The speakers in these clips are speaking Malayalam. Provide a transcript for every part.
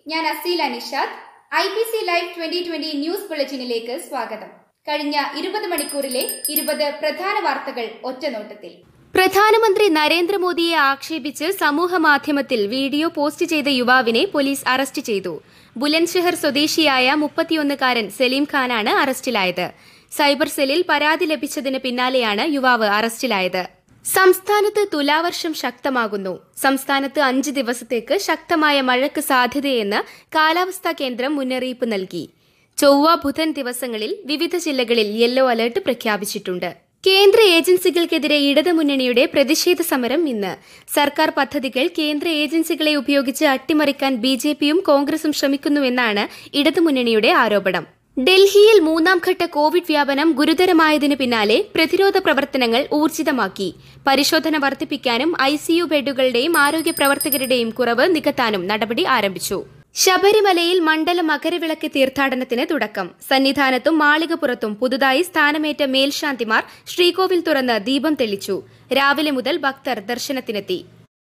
ഞാൻ Aseela Nishad I P C live twenty twenty news ബുള്ളറ്റിനിലേക്ക് സ്വാഗതം കഴിഞ്ഞ ഇരുപത് മണിക്കൂറിലെ ഇരുപത് പ്രധാന വാർത്തകൾ ഒറ്റനോട്ടത്തിൽ പ്രധാനമന്ത്രി നരേന്ദ്രമോദിയെ ആക്ഷേപിച്ച് സമൂഹ മാധ്യമത്തിൽ വീഡിയോ പോസ്റ്റ് ചെയ്ത യുവാവിനെ പോലീസ് അറസ്റ്റ് ചെയ്തു ബുലൻദ്ഷഹർ സ്വദേശിയായ മുപ്പത്തിയൊന്നുകാരൻ സലീം ഖാനാണ് അറസ്റ്റിലായത് സൈബർ സെല്ലിൽ പരാതി ലഭിച്ചതിന് പിന്നാലെയാണ് യുവാവ് അറസ്റ്റിലായത് സംസ്ഥാനത്ത് തുലാവർഷം ശക്തമാകുന്നു സംസ്ഥാനത്ത് അഞ്ച് ദിവസത്തേക്ക് ശക്തമായ മഴയ്ക്ക് സാധ്യതയെന്ന് കാലാവസ്ഥാ കേന്ദ്രം മുന്നറിയിപ്പ് നൽകി ചൊവ്വ ബുധൻ ദിവസങ്ങളിൽ വിവിധ ജില്ലകളിൽ യെല്ലോ അലർട്ട് പ്രഖ്യാപിച്ചിട്ടുണ്ട് കേന്ദ്ര ഏജൻസികൾക്കെതിരെ ഇടതുമുന്നണിയുടെ പ്രതിഷേധ സമരം ഇന്ന് സർക്കാർ പദ്ധതികൾ കേന്ദ്ര ഏജൻസികളെ ഉപയോഗിച്ച് അട്ടിമറിക്കാൻ ബി ജെ പിയും കോൺഗ്രസും ശ്രമിക്കുന്നുവെന്നാണ് ഇടതുമുന്നണിയുടെ ആരോപണം ഡൽഹിയിൽ മൂന്നാം ഘട്ട കോവിഡ് വ്യാപനം ഗുരുതരമായതിനു പിന്നാലെ പ്രതിരോധ പ്രവർത്തനങ്ങൾ ഊർജിതമാക്കി പരിശോധന വർദ്ധിപ്പിക്കാനും ഐസിയു ബെഡുകളുടെയും ആരോഗ്യ പ്രവർത്തകരുടെയും കുറവ് നികത്താനും നടപടി ആരംഭിച്ചു ശബരിമലയിൽ മണ്ഡല മകരവിളക്ക് തീർത്ഥാടനത്തിന് തുടക്കം സന്നിധാനത്തും മാളികപ്പുറത്തും പുതുതായി സ്ഥാനമേറ്റ മേൽശാന്തിമാർ ശ്രീകോവിൽ തുറന്ന് ദീപം തെളിച്ചു രാവിലെ മുതൽ ഭക്തർ ദർശനത്തിനെത്തി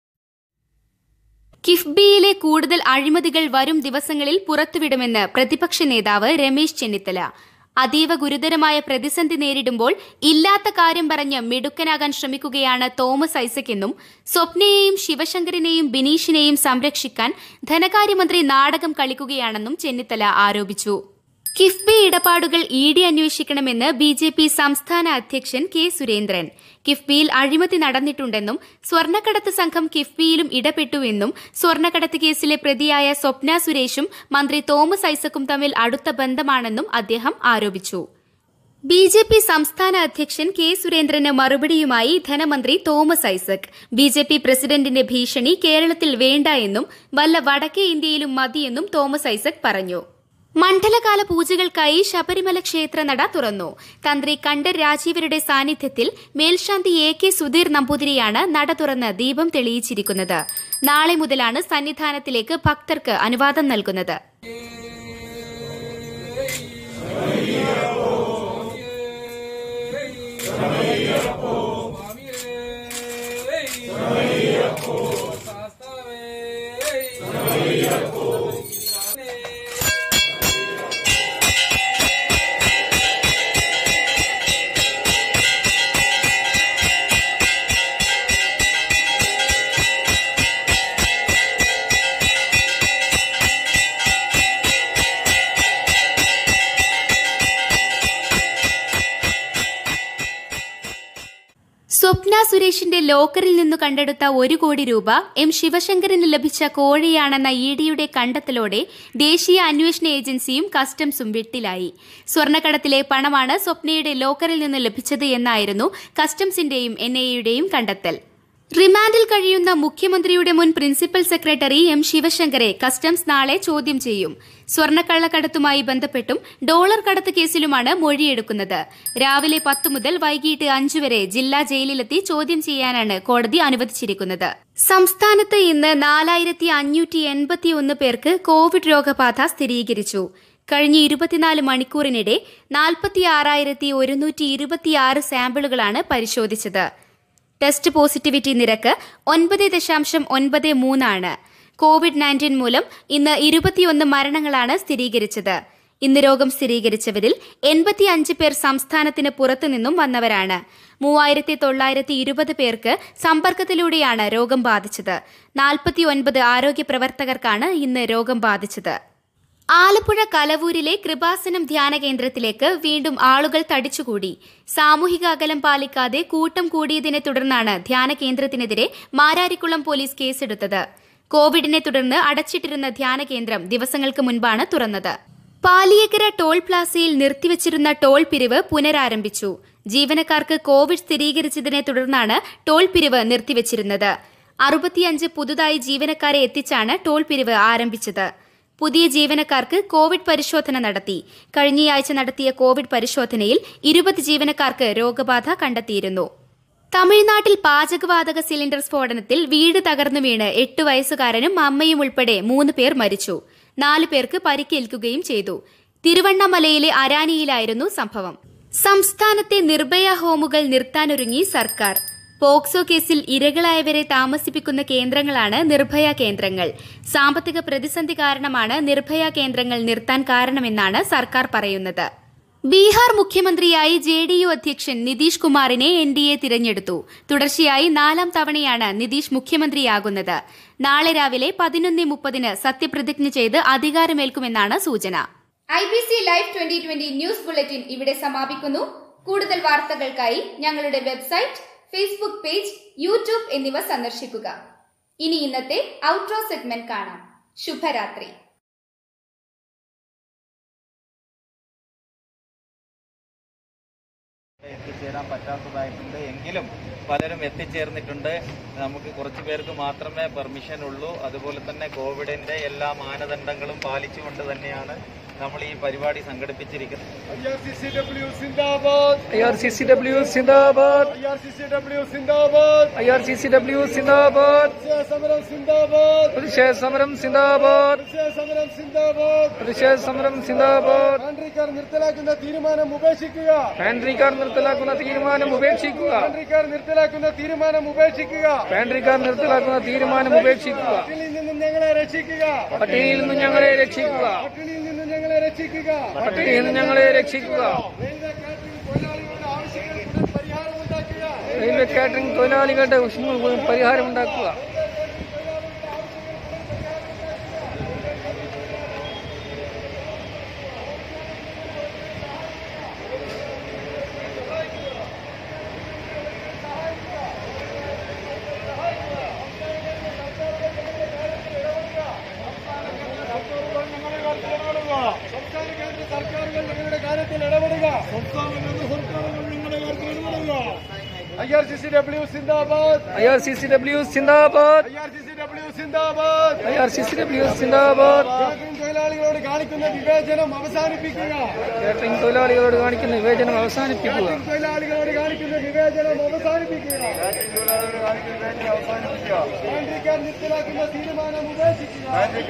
കിഫ്ബിയിലെ കൂടുതൽ അഴിമതികൾ വരും ദിവസങ്ങളിൽ പുറത്തുവിടുമെന്ന് പ്രതിപക്ഷ നേതാവ് രമേശ് ചെന്നിത്തല അതീവ ഗുരുതരമായ പ്രതിസന്ധി നേരിടുമ്പോൾ ഇല്ലാത്ത കാര്യം പറഞ്ഞ് മിടുക്കനാകാൻ ശ്രമിക്കുകയാണ് തോമസ് ഐസക് എന്നും സ്വപ്നയെയും ശിവശങ്കറിനെയും ബിനീഷിനെയും സംരക്ഷിക്കാൻ ധനകാര്യമന്ത്രി നാടകം കളിക്കുകയാണെന്നും ചെന്നിത്തല ആരോപിച്ചു കിഫ്ബി ഇടപാടുകൾ ഇ ഡി അന്വേഷിക്കണമെന്ന് ബി ജെ പി സംസ്ഥാന അധ്യക്ഷൻ കെ സുരേന്ദ്രൻ കിഫ്ബിയിൽ അഴിമതി നടന്നിട്ടുണ്ടെന്നും സ്വർണ്ണക്കടത്ത് സംഘം കിഫ്ബിയിലും ഇടപെട്ടുവെന്നും സ്വർണ്ണക്കടത്ത് കേസിലെ പ്രതിയായ സ്വപ്ന സുരേഷും മന്ത്രി തോമസ് ഐസക്കും തമ്മിൽ അടുത്ത ബന്ധമാണെന്നും അദ്ദേഹം ആരോപിച്ചു ബി ജെ പി സംസ്ഥാന അധ്യക്ഷൻ കെ സുരേന്ദ്രന് മറുപടിയുമായി ധനമന്ത്രി Thomas Isaac B J P പ്രസിഡന്റിന്റെ ഭീഷണി കേരളത്തിൽ വേണ്ട എന്നും വല്ല വടക്കേ ഇന്ത്യയിലും മതിയെന്നും തോമസ് ഐസക് പറഞ്ഞു മണ്ഡലകാല പൂജകൾക്കായി ശബരിമല ക്ഷേത്രനട തുറന്നു തന്ത്രി കണ്ഠർ രാജീവരുടെ സാന്നിധ്യത്തിൽ മേൽശാന്തി എ കെ സുധീർ നമ്പൂതിരിയാണ് നട തുറന്ന് ദീപം തെളിയിച്ചിരിക്കുന്നത് നാളെ മുതലാണ് സന്നിധാനത്തിലേക്ക് ഭക്തർക്ക് അനുവാദം നൽകുന്നത് സ്വപ്ന സുരേഷിന്റെ ലോക്കറിൽ നിന്നു കണ്ടെടുത്ത ഒരു കോടി രൂപ എം ശിവശങ്കറിന് ലഭിച്ച കോഴിയാണെന്ന ഇ ഡിയുടെ കണ്ടെത്തലോടെ ദേശീയ അന്വേഷണ ഏജൻസിയും കസ്റ്റംസും വെട്ടിലായി സ്വർണ്ണക്കടത്തിലെ പണമാണ് സ്വപ്നയുടെ ലോക്കറിൽ നിന്ന് ലഭിച്ചത് എന്നായിരുന്നു കസ്റ്റംസിന്റെയും എൻ ഐയുടെയും കണ്ടെത്തൽ റിമാൻഡിൽ കഴിയുന്ന മുഖ്യമന്ത്രിയുടെ മുൻ പ്രിൻസിപ്പൽ സെക്രട്ടറി എം ശിവശങ്കറെ കസ്റ്റംസ് നാളെ ചോദ്യം ചെയ്യും സ്വർണ്ണക്കള്ളക്കടത്തുമായി ബന്ധപ്പെട്ടും ഡോളർ കടത്ത് കേസിലുമാണ് മൊഴിയെടുക്കുന്നത് രാവിലെ പത്ത് മുതൽ വൈകിട്ട് അഞ്ചു വരെ ജില്ലാ ജയിലിലെത്തി ചോദ്യം ചെയ്യാനാണ് കോടതി അനുവദിച്ചിരിക്കുന്നത് സംസ്ഥാനത്ത് ഇന്ന് നാലായിരത്തി അഞ്ഞൂറ്റി എൺപത്തിയൊന്ന് പേർക്ക് കോവിഡ് രോഗബാധ സ്ഥിരീകരിച്ചു കഴിഞ്ഞ ഇരുപത്തിനാല് മണിക്കൂറിനിടെ നാൽപ്പത്തിയാറായിരത്തി ഒരുന്നൂറ്റി ഇരുപത്തിയാറ് സാമ്പിളുകളാണ് പരിശോധിച്ചത് ടെസ്റ്റ് പോസിറ്റിവിറ്റി നിരക്ക് ഒൻപത് ദശാംശം ഒൻപത് മൂന്നാണ് കോവിഡ് നയൻറ്റീൻ മൂലം ഇന്ന് ഇരുപത്തിയൊന്ന് മരണങ്ങളാണ് സ്ഥിരീകരിച്ചത് ഇന്ന് രോഗം സ്ഥിരീകരിച്ചവരിൽ എൺപത്തിയഞ്ച് പേർ സംസ്ഥാനത്തിന് പുറത്തുനിന്നും വന്നവരാണ് മൂവായിരത്തി തൊള്ളായിരത്തി ഇരുപത് പേർക്ക് സമ്പർക്കത്തിലൂടെയാണ് രോഗം ബാധിച്ചത് നാൽപ്പത്തിയൊൻപത് ആരോഗ്യ പ്രവർത്തകർക്കാണ് ഇന്ന് രോഗം ബാധിച്ചത് ആലപ്പുഴ കലവൂരിലെ കൃപാസനം ധ്യാന കേന്ദ്രത്തിലേക്ക് വീണ്ടും ആളുകൾ തടിച്ചുകൂടി സാമൂഹിക അകലം പാലിക്കാതെ കൂട്ടം കൂടിയതിനെ തുടർന്നാണ് ധ്യാന കേന്ദ്രത്തിനെതിരെ മാരാരിക്കുളം പോലീസ് കേസെടുത്തത് കോവിഡിനെ തുടർന്ന് അടച്ചിട്ടിരുന്ന ധ്യാന കേന്ദ്രം ദിവസങ്ങൾക്ക് മുൻപാണ് തുറന്നത് പാലിയക്കര ടോൾ പ്ലാസയിൽ നിർത്തിവച്ചിരുന്ന ടോൾ പിരിവ് പുനരാരംഭിച്ചു ജീവനക്കാർക്ക് കോവിഡ് സ്ഥിരീകരിച്ചതിനെ തുടർന്നാണ് ടോൾ പിരിവ് നിർത്തിവച്ചിരുന്നത് അറുപത്തിയഞ്ച് പുതുതായി ജീവനക്കാരെ എത്തിച്ചാണ് ടോൾ പിരിവ് ആരംഭിച്ചത് പുതിയ ജീവനക്കാർക്ക് കോവിഡ് പരിശോധന നടത്തി കഴിഞ്ഞയാഴ്ച നടത്തിയ കോവിഡ് പരിശോധനയിൽ ഇരുപത് ജീവനക്കാർക്ക് രോഗബാധ കണ്ടെത്തിയിരുന്നു തമിഴ്നാട്ടിൽ പാചകവാതക സിലിണ്ടർ സ്ഫോടനത്തിൽ വീട് തകർന്നു വീണ് എട്ട് വയസ്സുകാരനും അമ്മയും ഉൾപ്പെടെ മൂന്ന് പേർ മരിച്ചു നാല് പേർക്ക് പരിക്കേൽക്കുകയും ചെയ്തു തിരുവണ്ണമലയിലെ അരാനിയിലായിരുന്നു സംഭവം സംസ്ഥാനത്തെ നിർഭയ ഹോമുകൾ നിർത്താനൊരുങ്ങി സർക്കാർ പോക്സോ കേസിൽ ഇരകളായവരെ താമസിപ്പിക്കുന്ന കേന്ദ്രങ്ങളാണ് നിർഭയ കേന്ദ്രങ്ങൾ സാമ്പത്തിക പ്രതിസന്ധി കാരണമാണ് നിർഭയ കേന്ദ്രങ്ങൾ നിർത്താൻ കാരണമെന്നാണ് സർക്കാർ പറയുന്നത് ബീഹാർ മുഖ്യമന്ത്രിയായി ജെ ഡി യു അധ്യക്ഷൻ നിതീഷ് കുമാറിനെ എൻ ഡി എ തിരഞ്ഞെടുത്തു തുടർച്ചയായി നാലാം തവണയാണ് നിതീഷ് മുഖ്യമന്ത്രിയാകുന്നത് നാളെ രാവിലെ പതിനൊന്ന് മുപ്പതിന് സത്യപ്രതിജ്ഞ ചെയ്ത് അധികാരമേൽക്കുമെന്നാണ് സൂചന I B C live twenty twenty news bulletin ഇവിടെ സമാപിക്കുന്നു കൂടുതൽ വാർത്തകൾക്കായി ഞങ്ങളുടെ വെബ്സൈറ്റ് ഫേസ്ബുക്ക് പേജ് യൂട്യൂബ് എന്നിവ സന്ദർശിക്കുക ഇനി ഇന്നത്തെ ഔട്ട്രോ സെഗ്മെന്റ് കാണാം ശുഭരാത്രി എത്തിച്ചേരാൻ പറ്റാത്തതായിട്ടുണ്ട് എങ്കിലും പലരും എത്തിച്ചേർന്നിട്ടുണ്ട് നമുക്ക് കുറച്ച് പേർക്ക് മാത്രമേ പെർമിഷൻ ഉള്ളൂ അതുപോലെ തന്നെ കോവിഡിന്റെ എല്ലാ മാനദണ്ഡങ്ങളും പാലിച്ചുകൊണ്ട് തന്നെയാണ് നമ്മൾ ഈ പരിപാടി സംഘടിപ്പിച്ചിരിക്കുന്നത് IRCCW Sindabad! IRCCW Sindabad! IRCCW Sindabad! IRCCW Sindabad! പ്രതിഷേധ സമരം സിന്ദാബാദ് പ്രതിഷേധ സമരം സിന്ദാബാദ് പ്രതിഷേധ സമരം സിന്ദാബാദ് പ്രതിഷേധ സമരം സിന്ദാബാദ് പാൻട്രിക്കാർ നിർത്തലാക്കുന്ന തീരുമാനം ഉപേക്ഷിക്കുക പാൻട്രിക്കാർ നിർത്തലാക്കുന്ന തീരുമാനം ഉപേക്ഷിക്കുക പാൻട്രിക്കാർ നിർത്തലാക്കുന്ന തീരുമാനം ഉപേക്ഷിക്കുക പാൻട്രിക്കാർ നിർത്തലാക്കുന്ന തീരുമാനം ഉപേക്ഷിക്കുക പട്ടിണിയിൽ നിന്നും ഞങ്ങളെ രക്ഷിക്കുക പട്ടിണിയിൽ നിന്ന് ഞങ്ങളെ രക്ഷിക്കുക പട്ടിണിയിൽ നിന്നും ഞങ്ങളെ രക്ഷിക്കുക പട്ടിണിയിൽ നിന്ന് ഞങ്ങളെ രക്ഷിക്കുക റെയിൽവേ കാറ്ററിംഗ് തൊഴിലാളികളുടെ ആവശ്യങ്ങൾക്ക് പരിഹാരമുണ്ടാക്കുക റെയിൽവേ കാറ്ററിംഗ് തൊഴിലാളികളുടെ വിഷയങ്ങൾ പരിഹാരമുണ്ടാക്കുക സംസ്ഥാന കേന്ദ്ര സർക്കാരുകൾ നിങ്ങളുടെ കാര്യത്തിൽ ഇടപെടുക സംസ്ഥാന കേന്ദ്ര സർക്കാരുകൾ നിങ്ങളുടെ കാര്യത്തിൽ ഇടപെടുക I R C C W സിന്ദാബാദ് IRCCW സിന്ദാബാദ് I R C C W സിന്ദാബാദ് IRCCW സിന്ദാബാദ് കാറ്ററിംഗ് തൊഴിലാളികളോട് കാണിക്കുന്ന വിവേചനം അവസാനിപ്പിക്കുക കാറ്ററിംഗ് തൊഴിലാളികളോട് കാണിക്കുന്ന വിവേചനം അവസാനിപ്പിക്കുക കാറ്ററിംഗ് തൊഴിലാളികളോട് കാണിക്കുന്ന വിവേചനം അവസാനിപ്പിക്കുക പാൻട്രിക്കാർ നിർത്തലാക്കുന്ന തീരുമാനം ഉപേക്ഷിക്കുക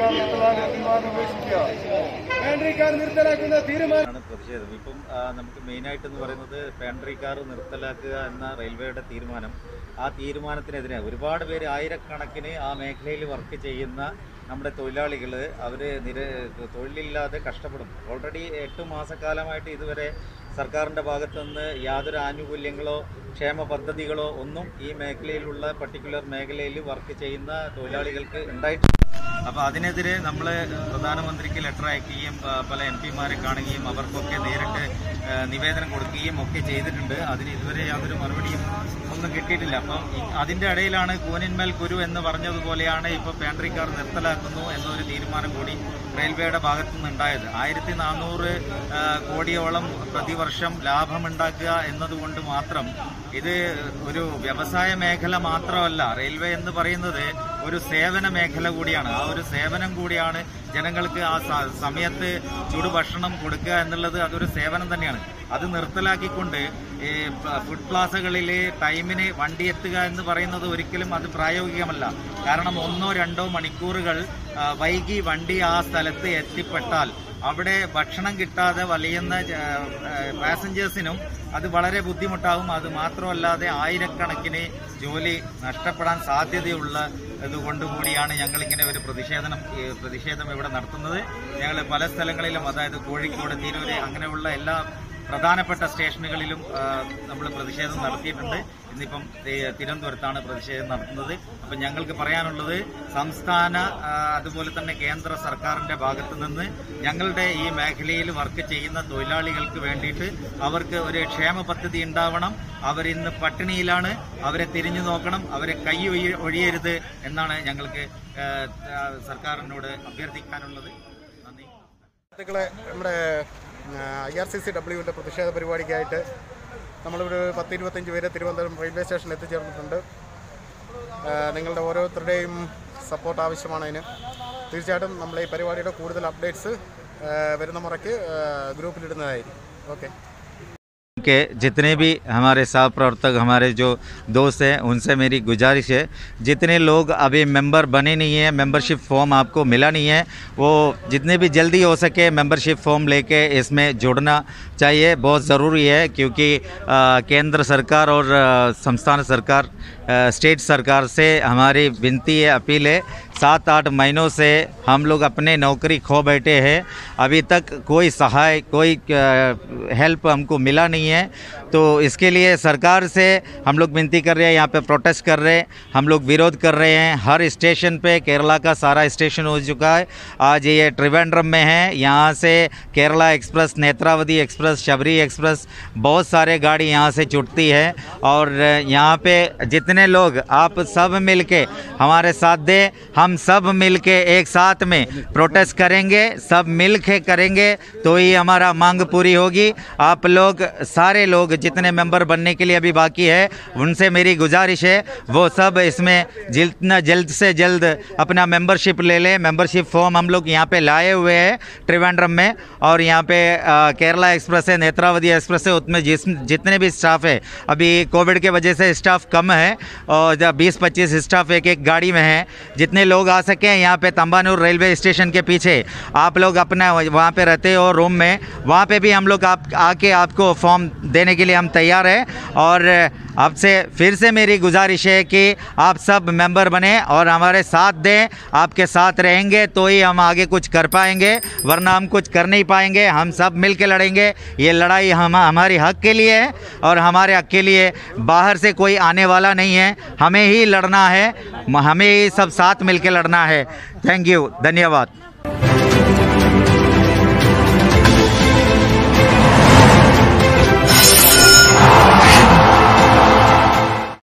പാൻട്രിക്കാർ നിർത്തലാക്കുന്ന തീരുമാനം ആണ് പ്രതിഷേധം ഇപ്പം ആ, നമുക്ക് മെയിനായിട്ട് എന്ന് പറയുന്നത് പാൻട്രി കാർ നിർത്തലാക്കുക എന്ന റെയിൽവേയുടെ തീരുമാനം ആ തീരുമാനത്തിനെതിരെ ഒരുപാട് പേര് ആയിരക്കണക്കിന് ആ മേഖലയിൽ വർക്ക് ചെയ്യുന്ന നമ്മുടെ തൊഴിലാളികൾ അവർ നിര തൊഴിലില്ലാതെ കഷ്ടപ്പെടും ഓൾറെഡി എട്ട് മാസക്കാലമായിട്ട് ഇതുവരെ സർക്കാരിൻ്റെ ഭാഗത്തു നിന്ന് യാതൊരു ആനുകൂല്യങ്ങളോ ക്ഷേമ പദ്ധതികളോ ഒന്നും ഈ മേഖലയിലുള്ള പർട്ടിക്കുലർ മേഖലയിൽ വർക്ക് ചെയ്യുന്ന തൊഴിലാളികൾക്ക് ഉണ്ടായിട്ടില്ല അപ്പോൾ അതിനെതിരെ നമ്മൾ പ്രധാനമന്ത്രിക്ക് ലെറ്റർ അയക്കുകയും ആ, പല എം പിമാരെ കാണുകയും അവർക്കൊക്കെ നേരിട്ട് ആ, നിവേദനം കൊടുക്കുകയും ഒക്കെ ചെയ്തിട്ടുണ്ട് അതിന് ഇതുവരെ യാതൊരു മറുപടിയും ഒന്നും കിട്ടിയിട്ടില്ല അപ്പം ഈ- അതിന്റെ ഇടയിലാണ് കൂനിന്മേൽ കുരു എന്ന് പറഞ്ഞതുപോലെയാണ് ഇപ്പോൾ പാൻട്രി കാർ നിർത്തലാക്കുന്നു എന്നൊരു തീരുമാനം കൂടി റെയിൽവേയുടെ ഭാഗത്തു നിന്നുണ്ടായത് ആയിരത്തി നാനൂറ് കോടിയോളം പ്രതിവർഷം ലാഭമുണ്ടാക്കുക എന്നതുകൊണ്ട് മാത്രം ഇത് ഒരു വ്യവസായ മേഖല മാത്രമല്ല റെയിൽവേ എന്ന് പറയുന്നത് ഒരു സേവന മേഖല കൂടിയാണ് ആ ഒരു സേവനം കൂടിയാണ് ജനങ്ങൾക്ക് ആ സ- സമയത്ത് ചുടുഭക്ഷണം കൊടുക്കുക എന്നുള്ളത് അതൊരു സേവനം തന്നെയാണ് അത് നിർത്തലാക്കിക്കൊണ്ട് ഈ പ- ഫുഡ് പ്ലാസകളിൽ ടൈമിന് വണ്ടി എത്തുക എന്ന് പറയുന്നത് ഒരിക്കലും അത് പ്രായോഗികമല്ല കാരണം ഒന്നോ രണ്ടോ മണിക്കൂറുകൾ ആ, വൈകി വണ്ടി ആ സ്ഥലത്ത് എത്തിപ്പെട്ടാൽ അവിടെ ഭക്ഷണം കിട്ടാതെ വലിയുന്ന ജ- ആ, പാസഞ്ചേഴ്സിനും അത് വളരെ ബുദ്ധിമുട്ടാകും അത് മാത്രമല്ലാതെ ആയിരക്കണക്കിന് ജോലി നഷ്ടപ്പെടാൻ സാധ്യതയുള്ള ഇതുകൊണ്ട് കൂടിയാണ് ഞങ്ങൾ ഇങ്ങനെ ഒരു പ്രതിഷേധനം ഈ പ്രതിഷേധം ഇവിടെ നടത്തുന്നത് ഞങ്ങൾ പല സ്ഥലങ്ങളിലും അതായത് കോഴിക്കോട് തിരൂര് അങ്ങനെയുള്ള എല്ലാ പ്രധാനപ്പെട്ട സ്റ്റേഷനുകളിലും നമ്മൾ പ്രതിഷേധം നടത്തിയിട്ടുണ്ട് ഇന്നിപ്പം തി- തിരുവനന്തപുരത്താണ് പ്രതിഷേധം നടത്തുന്നത് അപ്പം ഞങ്ങൾക്ക് പറയാനുള്ളത് സംസ്ഥാന ആ, അതുപോലെ തന്നെ കേന്ദ്ര സർക്കാരിന്റെ ഭാഗത്ത് നിന്ന് ഞങ്ങളുടെ ഈ മേഖലയിൽ വർക്ക് ചെയ്യുന്ന തൊഴിലാളികൾക്ക് വേണ്ടിയിട്ട് അവർക്ക് ഒരു ക്ഷേമ പദ്ധതി ഉണ്ടാവണം അവരിന്ന് പട്ടിണിയിലാണ് അവരെ തിരിഞ്ഞു നോക്കണം അവരെ കൈ ഒഴി- ഒഴിയരുത് എന്നാണ് ഞങ്ങൾക്ക് ആ, ആ, സർക്കാരിനോട് അഭ്യർത്ഥിക്കാനുള്ളത് നന്ദി സുഹൃത്തുക്കളെ നമ്മുടെ ഐ ആർ സി സി ഡബ്ല്യുവിൻ്റെ പ്രതിഷേധ പരിപാടിക്കായിട്ട് നമ്മളിവിടെ ഒരു പത്ത് ഇരുപത്തഞ്ച് പേര് തിരുവനന്തപുരം റെയിൽവേ സ്റ്റേഷനിൽ എത്തിച്ചേർന്നിട്ടുണ്ട് ആ, നിങ്ങളുടെ ഓരോരുത്തരുടെയും സപ്പോർട്ട് ആവശ്യമാണ് അതിന് തീർച്ചയായിട്ടും നമ്മൾ ഈ പരിപാടിയുടെ കൂടുതൽ അപ്ഡേറ്റ്സ് വരുന്ന മുറയ്ക്ക് ഗ്രൂപ്പിലിടുന്നതായിരിക്കും ഓക്കെ के जितने भी हमारे सह प्रवर्तक हमारे जो दोस्त हैं उनसे मेरी गुजारिश है जितने लोग अभी मेंबर बने नहीं हैं मेंबरशिप फॉर्म आपको मिला नहीं है वो जितने भी जल्दी हो सके मेंबरशिप फॉर्म लेके इसमें जुड़ना चाहिए बहुत ज़रूरी है क्योंकि आ, केंद्र सरकार और आ, संस्थान सरकार आ, स्टेट सरकार से हमारी विनती है अपील है सात आठ महीनों से हम लोग अपने नौकरी खो बैठे हैं अभी तक कोई सहाय कोई हेल्प हमको मिला नहीं है तो इसके लिए सरकार से हम लोग विनती कर रहे हैं यहाँ पे प्रोटेस्ट कर रहे हैं हम लोग विरोध कर रहे हैं हर स्टेशन पे केरला का सारा स्टेशन हो चुका है आज ये त्रिवेंद्रम में है यहाँ से Kerala express Netravati express Sabari express बहुत सारे गाड़ी यहाँ से छुटती है और यहाँ पे जितने लोग आप सब मिल के हमारे साथ दें हम सब मिल के एक साथ में प्रोटेस्ट करेंगे सब मिल के करेंगे तो ही हमारा मांग पूरी होगी आप लोग सारे लोग जितने मेंबर बनने के लिए अभी बाकी है उनसे मेरी गुजारिश है वो सब इसमें जितना जल्द से जल्द अपना मेंबरशिप ले लें मेंबरशिप फॉर्म हम लोग यहाँ पे लाए हुए हैं त्रिवेंद्रम में और यहाँ पे अ, केरला एक्सप्रेस है नेत्रावती एक्सप्रेस है उसमें जिस जितने भी स्टाफ है अभी कोविड के वजह से स्टाफ कम है और जब बीस पच्चीस स्टाफ एक एक गाड़ी में है जितने लोग आ सकें यहाँ पे तंबानूर रेलवे स्टेशन के पीछे आप लोग अपना वहाँ पे रहते हो रूम में वहाँ पे भी हम लोग आप आके आपको फॉर्म देने के लिए हम तैयार हैं और आपसे फिर से मेरी गुजारिश है कि आप सब मेंबर बने और हमारे साथ दें आपके साथ रहेंगे तो ही हम आगे कुछ कर पाएंगे वरना हम कुछ कर नहीं पाएंगे हम सब मिल के लड़ेंगे ये लड़ाई हम हमारी हक के लिए है और हमारे हक के लिए बाहर से कोई आने वाला नहीं है हमें ही लड़ना है हमें ही सब साथ मिल के लड़ना है थैंक यू धन्यवाद